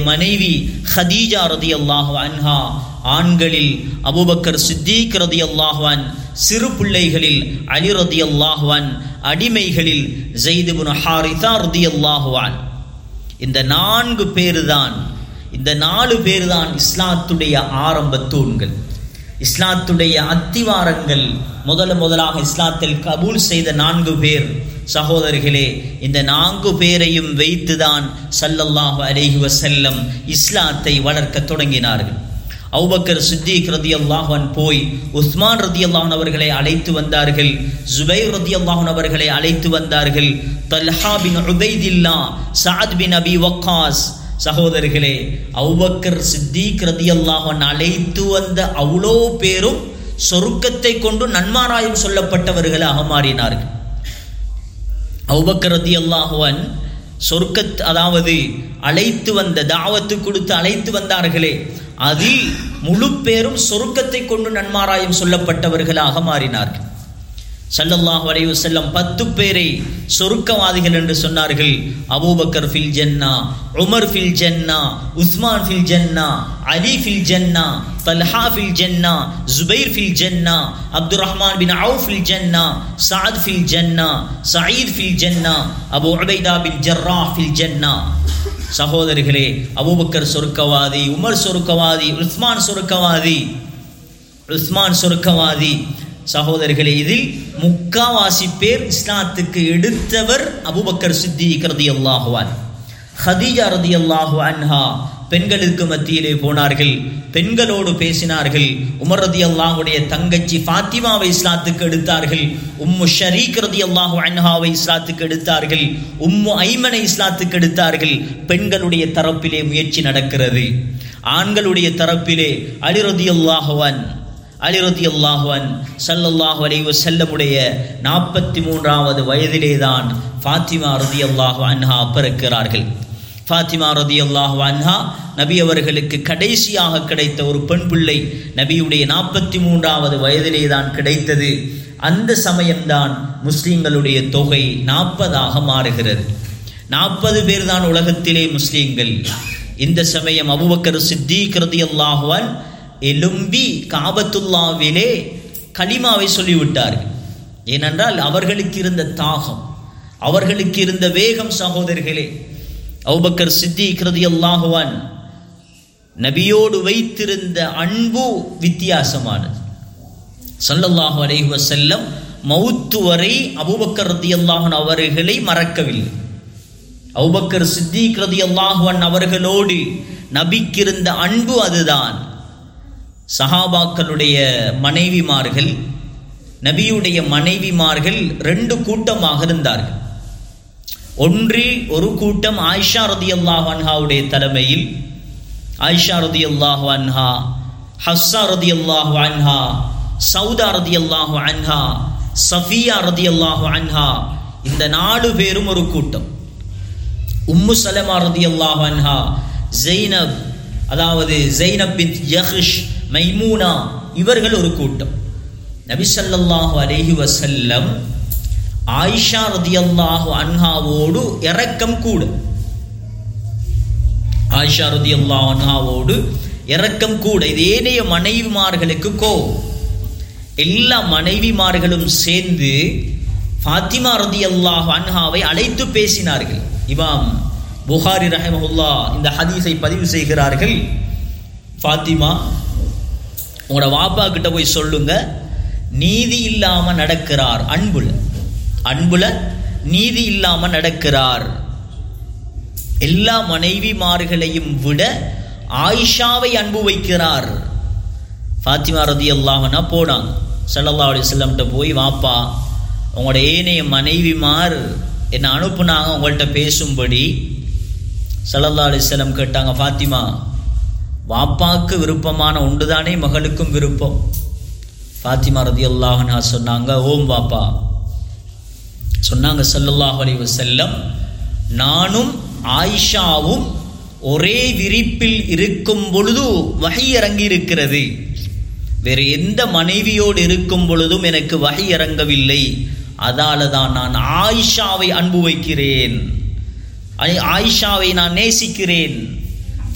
மனைவி ஹதீஜா ரதியல்லாஹு அன்ஹா ஆண்களில் அபூபக்கர் சித்திக் ரதியல்லாஹுவான் சிறு பிள்ளைகளில் அலி ரதியல்லாஹுவான் அடிமைகளில் ஜெய்துபுன் ஹாரிதா ரதியல்லாஹுவான் இந்த நான்கு பேர்தான் இந்த நாலு பேர்தான் இஸ்லாத்துடைய ஆரம்ப தூண்கள் இஸ்லாத்துடைய அத்திவாரங்கள் முதல முதலாக இஸ்லாத்தில் கபூல் செய்த நான்கு பேர் சகோதரர்களே இந்த நான்கு பேரையும் வைத்துதான் சல்லல்லாஹு அலைஹி வஸல்லம் இஸ்லாத்தை வளர்க்க தொடங்கினார்கள் அவுபக்கர் சித்திக் ரதி அல்லாஹன் போய் உஸ்மான் ரதி அல்லாஹன் அவர்களை அழைத்து வந்தார்கள் ஜுபைர் ரதி அல்லாஹன் அவர்களை அழைத்து வந்தார்கள் தல்ஹா பின் உபைதில்லா சாத் பின் அபி வக்காஸ் சகோதரர்களே அவுபக்கர் சித்திக் ரதி அல்லாஹன் அழைத்து வந்த அவ்வளோ பேரும் சொருக்கத்தை கொண்டு நன்மாராயம் சொல்லப்பட்டவர்களாக மாறினார்கள் அவுபக்கர் ரதி அல்லாஹுவன் சொர்க்கத் அதாவது அழைத்து வந்த தாவத்து கொடுத்து அழைத்து வந்தார்களே அதில் முழு பேரும் சொருக்கத்தை கொண்டு நன்மாராயம் சொல்லப்பட்டவர்களாக மாறினார்கள் சல்லல்லாஹு அலைஹி வஸல்லம் பத்து பேரை சொருக்கவாதிகள் என்று சொன்னார்கள் அபூபக்கர் ஃபில் ஜன்னா உமர் ஃபில் ஜன்னா உஸ்மான் ஃபில் ஜன்னா அலி ஃபில் ஜன்னா தல்ஹா ஃபில் ஜன்னா ஜுபைர் ஃபில் ஜன்னா அப்துல் ரஹ்மான் பின் அவுஃப் ஃபில் ஜன்னா சாத் ஃபில் ஜன்னா சயீத் ஃபில் ஜன்னா அபு உபைதா பின் ஜர்ரா ஃபில் ஜன்னா சகோதரிகளே அபூபக்கர் சொருக்கவாதி உமர் சொருக்கவாதி உஸ்மான் சொருக்கவாதி உஸ்மான் சொருக்கவாதி சகோதரர்களே இதில் முக்காவாசி பேர் இஸ்லாத்துக்கு எடுத்தவர் அபுபக்கர் சித்திக் ரதி அல்லாஹுவான் ஹதீஜா ரதி அல்லாஹு அன்ஹா பெண்களுக்கு மத்தியிலே போனார்கள் பெண்களோடு பேசினார்கள் உமர் ரதி அல்லாஹுடைய தங்கச்சி ஃபாத்திமாவை இஸ்லாத்துக்கு எடுத்தார்கள் உம்மு ஷரீக் ரதி அல்லாஹு அன்ஹாவை இஸ்லாத்துக்கு எடுத்தார்கள் உம்மு ஐமனை இஸ்லாத்துக்கு எடுத்தார்கள் பெண்களுடைய தரப்பிலே முயற்சி நடக்கிறது ஆண்களுடைய தரப்பிலே அலி ரதி அல்லாஹுவன் அலி ரதி அல்லாஹுவன் சல்லல்லாஹு அலைஹி வஸல்லமுடைய நாற்பத்தி மூன்றாவது வயதிலே தான் ஃபாத்திமா ரதி அல்லாஹு அன்ஹா பிறக்கிறார்கள் ஃபாத்திமா ரதி அல்லாஹு அன்ஹா நபி அவர்களுக்கு கடைசியாக கிடைத்த ஒரு பெண் பிள்ளை நபியுடைய நாற்பத்தி மூன்றாவது வயதிலே தான் கிடைத்தது அந்த சமயம்தான் முஸ்லிம்களுடைய தொகை நாற்பதாக மாறுகிறது நாற்பது பேர் தான் உலகத்திலே முஸ்லீம்கள் இந்த சமயம் அபுபக்கர் சித்திக் ரதி அல்லாஹுவன் எலும்பி காபத்துல்லாவிலே கலிமாவை சொல்லிவிட்டார்கள் ஏனென்றால் அவர்களுக்கு இருந்த தாகம் அவர்களுக்கு இருந்த வேகம் சகோதரர்களே அவுபக்கர் சித்திக் ரதி அல்லாஹுவான் நபியோடு வைத்திருந்த அன்பு வித்தியாசமானது சல்லல்லாஹு அலைஹி வஸல்லம் மௌத்து வரை அபூபக்கர் ரதி அல்லாஹன் அவர்களை மறக்கவில்லை அவுபக்கர் சித்திக் ரதி அல்லாஹுவன் அவர்களோடு நபிக்கிருந்த அன்பு அதுதான் சஹாபாக்களுடைய மனைவிமார்கள் நபியுடைய மனைவிமார்கள் ரெண்டு கூட்டமாக இருந்தார்கள் ஒன்றில் ஒரு கூட்டம் ஆயிஷா ரதி அல்லாஹ் அன்ஹாவுடைய தலைமையில் ஆயிஷா ரதி அல்லாஹ் அன்ஹா ஹஸ்ஸா ரதி அல்லாஹ் அன்ஹா சவுதா ரதி அல்லாஹ் அன்ஹா சஃபியா ரதி அல்லாஹ் அன்ஹா இந்த நாலு பேரும் ஒரு கூட்டம் உம்மு சலமா ரதி அல்லாஹ் அன்ஹா ஜெய்னப் அதாவது ஜெய்னப் பின் யஹ்ஷ் மைமூனா இவர்கள் ஒரு கூட்டம் நபி ஸல்லல்லாஹு அலைஹி வஸல்லம் ஆயிஷா ரதியல்லாஹு அன்ஹாவோடு இரக்கம் கூட ஆயிஷா ரதியல்லாஹு அன்ஹாவோடு இரக்கம் கூட இது ஏனைய மனைவிமார்களுக்கு கோவம் எல்லா மனைவிமார்களும் சேர்ந்து ஃபாத்திமா ரதியல்லாஹு அன்ஹாவை அழைத்து பேசினார்கள் இமாம் புகாரி ரஹமஹுல்லா இந்த ஹதீஸை பதிவு செய்கிறார்கள் ஃபாத்திமா உங்களோட வாப்பா கிட்ட போய் சொல்லுங்க நீதி இல்லாம நடக்கிறார் அன்புல அன்புல நீதி இல்லாம நடக்கிறார் எல்லா மனைவிமார்களையும் விட ஆயிஷாவை அன்பு வைக்கிறார் ஃபாத்திமா ரதி அல்லாஹனா போனாங்க சல்லல்லா அலி செல்லம்கிட்ட போய் வாப்பா உங்களோட ஏனைய மனைவிமார் என்னை அனுப்புனாங்க உங்கள்கிட்ட பேசும்படி சல்லல்லா அலிஸ்லம் கேட்டாங்க ஃபாத்திமா வாப்பாக்கு விருப்பமான ஒன்றுதானே மகளுக்கும் விருப்பம் ஃபாத்திமா ரதி அல்லாஹனா சொன்னாங்க ஓம் வாப்பா சொன்னாங்க சல்லல்லாஹ் அலி வசல்லம் நானும் ஆயிஷாவும் ஒரே விரிப்பில் இருக்கும் பொழுது வகை இறங்கி இருக்கிறது வேறு எந்த மனைவியோடு இருக்கும் பொழுதும் எனக்கு வகை இறங்கவில்லை அதால தான் நான் ஆயிஷாவை அன்பு வைக்கிறேன் ஆயிஷாவை நான் நேசிக்கிறேன்